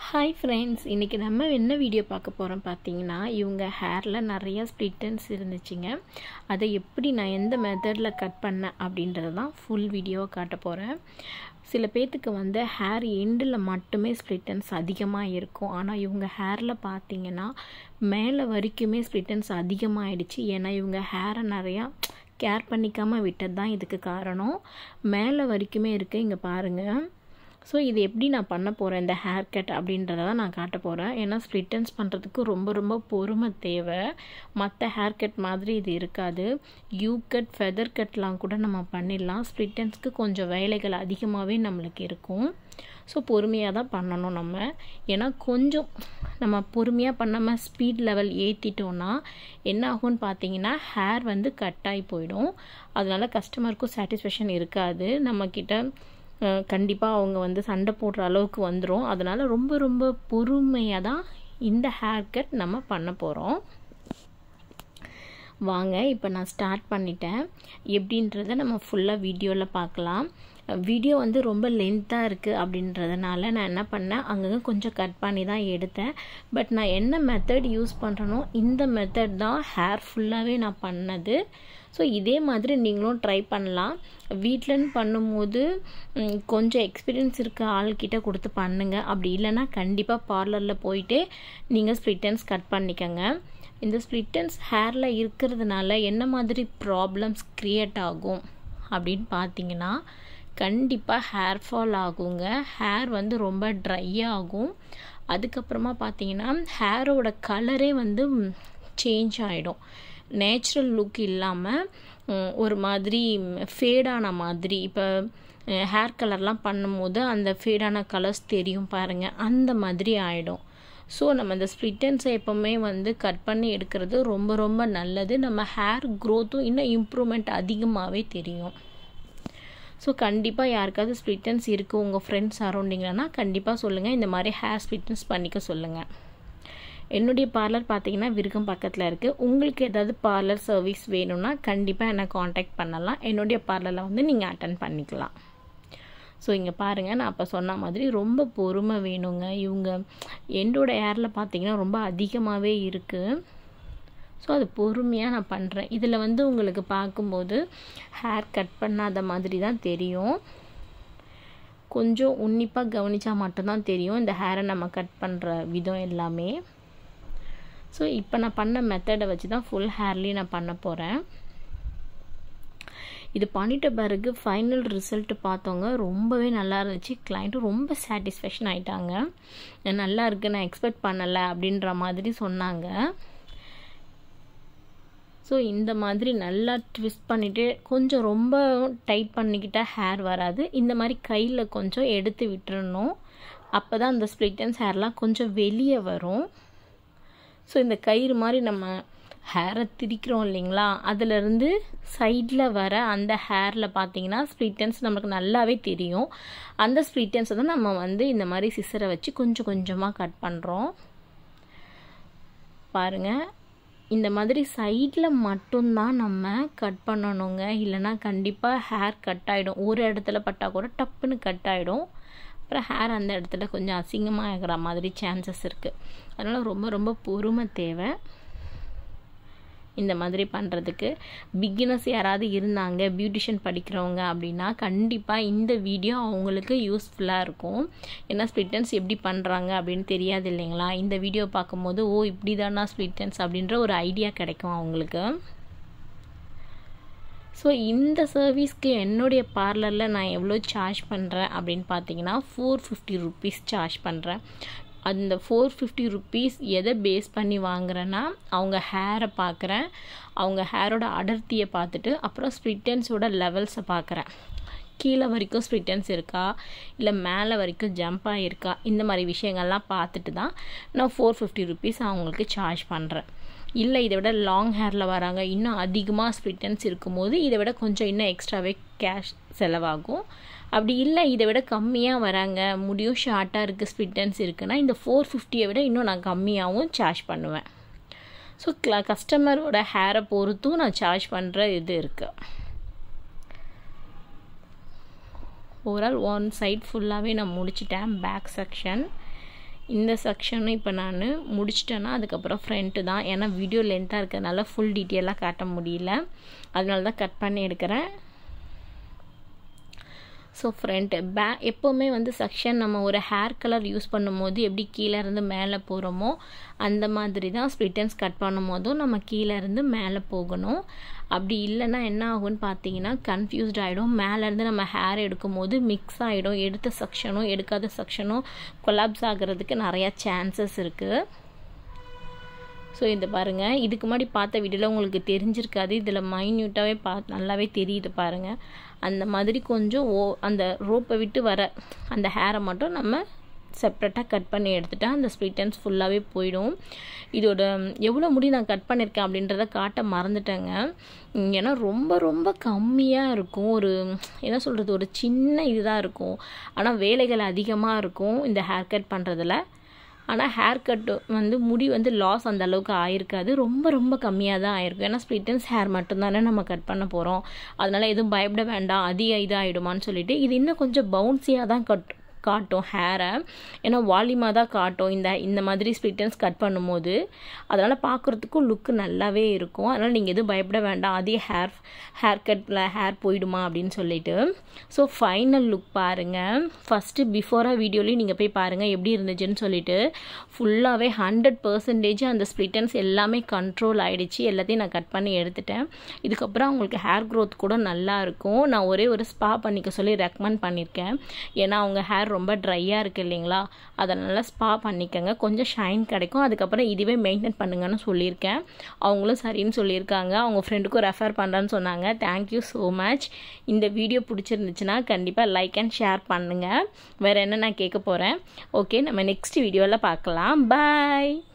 hi friends இன்றைக்கி நம்ம என்ன வீடியோ பார்க்க போகிறோம் பார்த்தீங்கன்னா இவங்க ஹேரில் நிறைய ஸ்ப்ளிட்டன்ஸ் இருந்துச்சுங்க அதை எப்படி நான் எந்த மெத்தடில் கட் பண்ணேன் அப்படின்றது தான் ஃபுல் வீடியோவை காட்ட போகிறேன் சில பேர்த்துக்கு வந்து ஹேர் எண்டில் மட்டுமே ஸ்ப்ளிட்டன்ஸ் அதிகமாக இருக்கும் ஆனால் இவங்க ஹேரில் பார்த்தீங்கன்னா மேலே வரைக்குமே ஸ்ப்ளிட்டன்ஸ் அதிகமாகிடுச்சு ஏன்னா இவங்க ஹேரை நிறையா கேர் பண்ணிக்காமல் விட்டது தான் இதுக்கு காரணம் மேலே வரைக்குமே இருக்குது இங்கே பாருங்கள் ஸோ இது எப்படி நான் பண்ண போகிறேன் இந்த ஹேர் கட் அப்படின்றத தான் நான் காட்ட போகிறேன் ஏன்னா ஸ்ப்ளிட்டன்ஸ் பண்ணுறதுக்கு ரொம்ப ரொம்ப பொறுமை தேவை மற்ற ஹேர் கட் மாதிரி இது இருக்காது யூ கட் ஃபெதர் கட்லாம் கூட நம்ம பண்ணிடலாம் ஸ்ப்ளிட்டன்ஸ்க்கு கொஞ்சம் வேலைகள் அதிகமாகவே நம்மளுக்கு இருக்கும் ஸோ பொறுமையாக தான் பண்ணணும் நம்ம ஏன்னா கொஞ்சம் நம்ம பொறுமையாக பண்ணாமல் ஸ்பீட் லெவல் ஏற்றிட்டோன்னா என்ன ஆகும்னு பார்த்தீங்கன்னா ஹேர் வந்து கட் ஆகி போயிடும் அதனால கஸ்டமருக்கும் சாட்டிஸ்ஃபேக்ஷன் இருக்காது நம்மக்கிட்ட கண்டிப்பாக அவங்க வந்து சண்டை போடுற அளவுக்கு வந்துடும் அதனால் ரொம்ப ரொம்ப பொறுமையாக தான் இந்த ஹேர் கட் நம்ம பண்ண போகிறோம் வாங்க இப்போ நான் ஸ்டார்ட் பண்ணிட்டேன் எப்படின்றத நம்ம ஃபுல்லாக வீடியோவில் பார்க்கலாம் வீடியோ வந்து ரொம்ப லென்த்தாக இருக்குது அப்படின்றதுனால நான் என்ன பண்ணேன் அங்கங்கே கொஞ்சம் கட் பண்ணி தான் எடுத்தேன் பட் நான் என்ன மெத்தட் யூஸ் பண்ணுறனோ இந்த மெத்தட் தான் ஹேர் ஃபுல்லாகவே நான் பண்ணது ஸோ இதே மாதிரி நீங்களும் ட்ரை பண்ணலாம் வீட்டிலன்னு பண்ணும்போது கொஞ்சம் எக்ஸ்பீரியன்ஸ் இருக்க ஆள்கிட்ட கொடுத்து பண்ணுங்கள் அப்படி இல்லைன்னா கண்டிப்பாக பார்லரில் போயிட்டு நீங்கள் ஸ்ப்ளிட்டன்ஸ் கட் பண்ணிக்கோங்க இந்த ஸ்ப்ளிட்டன்ஸ் ஹேரில் இருக்கிறதுனால என்ன மாதிரி ப்ராப்ளம்ஸ் க்ரியேட் ஆகும் அப்படின்னு பார்த்தீங்கன்னா கண்டிப்பாக ஹேர் ஃபால் ஆகுங்க ஹேர் வந்து ரொம்ப ட்ரை ஆகும் அதுக்கப்புறமா பார்த்தீங்கன்னா ஹேரோட கலரே வந்து சேஞ்ச் ஆகிடும் நேச்சுரல் லுக் இல்லாமல் ஒரு மாதிரி ஃபேடான மாதிரி இப்போ ஹேர் கலர்லாம் பண்ணும்போது அந்த ஃபேடான கலர்ஸ் தெரியும் பாருங்கள் அந்த மாதிரி ஆகிடும் ஸோ நம்ம இந்த ஸ்ப்ளிட்டன்ஸை எப்போவுமே வந்து கட் பண்ணி எடுக்கிறது ரொம்ப ரொம்ப நல்லது நம்ம ஹேர் க்ரோத்தும் இன்னும் இம்ப்ரூவ்மெண்ட் அதிகமாகவே தெரியும் ஸோ கண்டிப்பாக யாருக்காவது ஸ்ப்ளிட்டன்ஸ் இருக்குது உங்கள் ஃப்ரெண்ட்ஸ் சரௌண்டிங்லனா கண்டிப்பாக சொல்லுங்கள் இந்த மாதிரி ஹேர் ஸ்ப்ளிட்டன்ஸ் பண்ணிக்க சொல்லுங்கள் என்னுடைய பார்லர் பார்த்தீங்கன்னா விருகம் பக்கத்தில் இருக்குது உங்களுக்கு ஏதாவது பார்லர் சர்வீஸ் வேணும்னா கண்டிப்பாக என்னை காண்டாக்ட் பண்ணலாம் என்னுடைய பார்லரில் வந்து நீங்கள் அட்டன் பண்ணிக்கலாம் ஸோ இங்கே பாருங்கள் நான் அப்போ சொன்ன மாதிரி ரொம்ப பொறுமை வேணுங்க இவங்க என்னோட ஏரில் பார்த்தீங்கன்னா ரொம்ப அதிகமாகவே இருக்குது ஸோ அது பொறுமையாக நான் பண்ணுறேன் இதில் வந்து உங்களுக்கு பார்க்கும்போது ஹேர் கட் பண்ணாத மாதிரி தான் தெரியும் கொஞ்சம் உன்னிப்பாக கவனித்தா மட்டும்தான் தெரியும் இந்த ஹேரை நம்ம கட் பண்ணுற விதம் எல்லாமே ஸோ இப்போ நான் பண்ண மெத்தடை வச்சு தான் ஃபுல் ஹேர்லேயும் நான் பண்ண போகிறேன் இது பண்ணிட்ட பிறகு ஃபைனல் ரிசல்ட் பார்த்தவங்க ரொம்பவே நல்லா இருந்துச்சு கிளைண்ட்டும் ரொம்ப சாட்டிஸ்ஃபேக்ஷன் ஆகிட்டாங்க நல்லா இருக்குது நான் எக்ஸ்பெக்ட் பண்ணலை அப்படின்ற மாதிரி சொன்னாங்க ஸோ இந்த மாதிரி நல்லா ட்விஸ்ட் பண்ணிவிட்டு கொஞ்சம் ரொம்ப டைட் பண்ணிக்கிட்டால் ஹேர் வராது இந்த மாதிரி கையில் கொஞ்சம் எடுத்து விட்டுறணும் அப்போ தான் அந்த ஸ்ப்ளிட்டன்ஸ் ஹேர்லாம் கொஞ்சம் வெளியே வரும் ஸோ இந்த கயிறு மாதிரி நம்ம ஹேரை திரிக்கிறோம் இல்லைங்களா அதிலிருந்து சைடில் வர அந்த ஹேரில் பார்த்தீங்கன்னா ஸ்ப்ளிட்டன்ஸ் நமக்கு நல்லாவே தெரியும் அந்த ஸ்ப்ளிட்டன்ஸை தான் நம்ம வந்து இந்த மாதிரி சிசரை வச்சு கொஞ்சம் கொஞ்சமாக கட் பண்ணுறோம் பாருங்கள் இந்த மாதிரி சைடில் மட்டும்தான் நம்ம கட் பண்ணணுங்க இல்லைனா கண்டிப்பாக ஹேர் கட் ஆகிடும் ஒரு இடத்துல பட்டால் கூட டப்புன்னு கட் ஆகிடும் அப்புறம் ஹேர் அந்த இடத்துல கொஞ்சம் அசிங்கமாக ஆகிற மாதிரி சான்சஸ் இருக்குது அதனால் ரொம்ப ரொம்ப பொறுமை தேவை இந்த மாதிரி பண்ணுறதுக்கு பிகினர்ஸ் யாராவது இருந்தாங்க பியூட்டிஷியன் படிக்கிறவங்க அப்படின்னா கண்டிப்பாக இந்த வீடியோ அவங்களுக்கு யூஸ்ஃபுல்லாக இருக்கும் ஏன்னா ஸ்ப்ளிட்டன்ஸ் எப்படி பண்ணுறாங்க அப்படின்னு தெரியாது இல்லைங்களா இந்த வீடியோ பார்க்கும்போது ஓ இப்படி தானா ஸ்ப்ளிட்டன்ஸ் அப்படின்ற ஒரு ஐடியா கிடைக்கும் அவங்களுக்கு ஸோ இந்த சர்வீஸ்க்கு என்னுடைய பார்லரில் நான் எவ்வளோ சார்ஜ் பண்ணுறேன் அப்படின்னு பார்த்தீங்கன்னா ஃபோர் ஃபிஃப்டி ருபீஸ் சார்ஜ் பண்ணுறேன் அந்த ஃபோர் ஃபிஃப்டி ருப்பீஸ் எதை பேஸ் பண்ணி வாங்குறேன்னா அவங்க ஹேரை பார்க்குறேன் அவங்க ஹேரோட அடர்த்தியை பார்த்துட்டு அப்புறம் ஸ்ப்ளிட்டன்ஸோட லெவல்ஸை பார்க்குறேன் கீழே வரைக்கும் ஸ்ப்ளிட்டன்ஸ் இருக்கா இல்லை மேலே வரைக்கும் ஜம்ப் ஆகிருக்கா இந்த மாதிரி விஷயங்கள்லாம் பார்த்துட்டு தான் நான் ஃபோர் ஃபிஃப்டி ருப்பீஸ் அவங்களுக்கு சார்ஜ் பண்ணுறேன் இல்லை இதை விட லாங் ஹேரில் வராங்க இன்னும் அதிகமாக ஸ்ப்ளிட்டன்ஸ் இருக்கும்போது இதை விட கொஞ்சம் இன்னும் எக்ஸ்ட்ராவே கேஷ் செலவாகும் அப்படி இல்லை இதை விட கம்மியாக வராங்க முடியும் ஷார்ட்டாக இருக்குது ஸ்பிட்டன்ஸ் இருக்குன்னா இந்த ஃபோர் ஃபிஃப்டியை விட இன்னும் நான் கம்மியாகவும் சார்ஜ் பண்ணுவேன் ஸோ க்ள கஸ்டமரோட ஹேரை பொறுத்தும் நான் சார்ஜ் பண்ணுற இது இருக்குது ஓவரால் ஒன் சைட் ஃபுல்லாகவே நான் முடிச்சிட்டேன் பேக் செக்ஷன் இந்த செக்ஷனும் இப்போ நான் முடிச்சிட்டேன்னா அதுக்கப்புறம் ஃப்ரண்ட்டு தான் ஏன்னா வீடியோ லென்த்தாக இருக்கிறதுனால ஃபுல் டீட்டெயிலாக காட்ட முடியல அதனால தான் கட் பண்ணி எடுக்கிறேன் ஸோ ஃப்ரண்ட்டு பே எப்போவுமே வந்து செக்ஷன் நம்ம ஒரு ஹேர் கலர் யூஸ் பண்ணும்போது எப்படி கீழே இருந்து மேலே போகிறோமோ அந்த மாதிரி தான் ஸ்ப்ளிட்டன்ஸ் கட் பண்ணும் போதும் நம்ம கீழே இருந்து மேலே போகணும் அப்படி இல்லைன்னா என்ன ஆகும்னு பார்த்தீங்கன்னா கன்ஃபியூஸ்ட் ஆகிடும் மேலேருந்து நம்ம ஹேர் எடுக்கும் போது மிக்ஸ் ஆகிடும் எடுத்த செக்ஷனும் எடுக்காத செக்ஷனும் கொலாப்ஸ் ஆகிறதுக்கு நிறையா சான்சஸ் இருக்குது ஸோ இந்த பாருங்கள் இதுக்கு முன்னாடி பார்த்த வீடியோவில் உங்களுக்கு தெரிஞ்சிருக்காது இதில் மைன்யூட்டாகவே பா நல்லாவே தெரியுது பாருங்கள் அந்த மாதிரி கொஞ்சம் ஓ அந்த ரோப்பை விட்டு வர அந்த ஹேரை மட்டும் நம்ம செப்ரேட்டாக கட் பண்ணி எடுத்துட்டா அந்த ஸ்ப்ளிட்டன்ஸ் ஃபுல்லாகவே போயிடும் இதோட எவ்வளோ முடி நான் கட் பண்ணியிருக்கேன் அப்படின்றத காட்ட மறந்துட்டேங்க ஏன்னா ரொம்ப ரொம்ப கம்மியாக இருக்கும் ஒரு என்ன சொல்கிறது ஒரு சின்ன இதுதான் இருக்கும் ஆனால் வேலைகள் அதிகமாக இருக்கும் இந்த ஹேர் கட் பண்ணுறதுல ஆனால் ஹேர் கட்டு வந்து முடி வந்து லாஸ் அந்த அளவுக்கு ஆயிருக்காது ரொம்ப ரொம்ப கம்மியாக தான் ஆயிருக்கும் ஏன்னா ஸ்ப்ளிட்டன்ஸ் ஹேர் மட்டும்தானே நம்ம கட் பண்ண போகிறோம் அதனால் எதுவும் பயப்பட வேண்டாம் அதிக இதாகிடுமான்னு சொல்லிட்டு இது இன்னும் கொஞ்சம் பவுன்சியாக தான் கட் காட்டும் ஹேரை ஏன்னா வால்யூமாக தான் காட்டும் இந்த இந்த மாதிரி ஸ்ப்ளிட்டன்ஸ் கட் பண்ணும்போது அதனால் பார்க்குறதுக்கும் லுக்கு நல்லாவே இருக்கும் அதனால் நீங்கள் எதுவும் பயப்பட வேண்டாம் அதே ஹேர் ஹேர் கட்டில் ஹேர் போயிடுமா அப்படின்னு சொல்லிட்டு ஸோ ஃபைனல் லுக் பாருங்கள் ஃபஸ்ட்டு பிஃபோராக வீடியோலையும் நீங்கள் போய் பாருங்கள் எப்படி இருந்துச்சுன்னு சொல்லிட்டு ஃபுல்லாகவே ஹண்ட்ரட் பர்சன்டேஜ் அந்த ஸ்ப்ளிட்டன்ஸ் எல்லாமே கண்ட்ரோல் ஆகிடுச்சு எல்லாத்தையும் நான் கட் பண்ணி எடுத்துட்டேன் இதுக்கப்புறம் அவங்களுக்கு ஹேர் க்ரோத் கூட நல்லா இருக்கும் நான் ஒரே ஒரு ஸ்பா பண்ணிக்க சொல்லி ரெக்கமெண்ட் பண்ணியிருக்கேன் ஏன்னா அவங்க ஹேர் ரொம்ப ட்ரையாக இருக்குது இல்லைங்களா அதனால் ஸ்பா பண்ணிக்கோங்க கொஞ்சம் ஷைன் கிடைக்கும் அதுக்கப்புறம் இதுவே மெயின்டைன் பண்ணுங்கன்னு சொல்லியிருக்கேன் அவங்களும் சரின்னு சொல்லியிருக்காங்க அவங்க ஃப்ரெண்டுக்கும் ரெஃபர் பண்ணுறேன்னு சொன்னாங்க தேங்க்யூ ஸோ மச் இந்த வீடியோ பிடிச்சிருந்துச்சுன்னா கண்டிப்பாக லைக் அண்ட் ஷேர் பண்ணுங்கள் வேறு என்ன நான் கேட்க போகிறேன் ஓகே நம்ம நெக்ஸ்ட் வீடியோவில் பார்க்கலாம் பாய்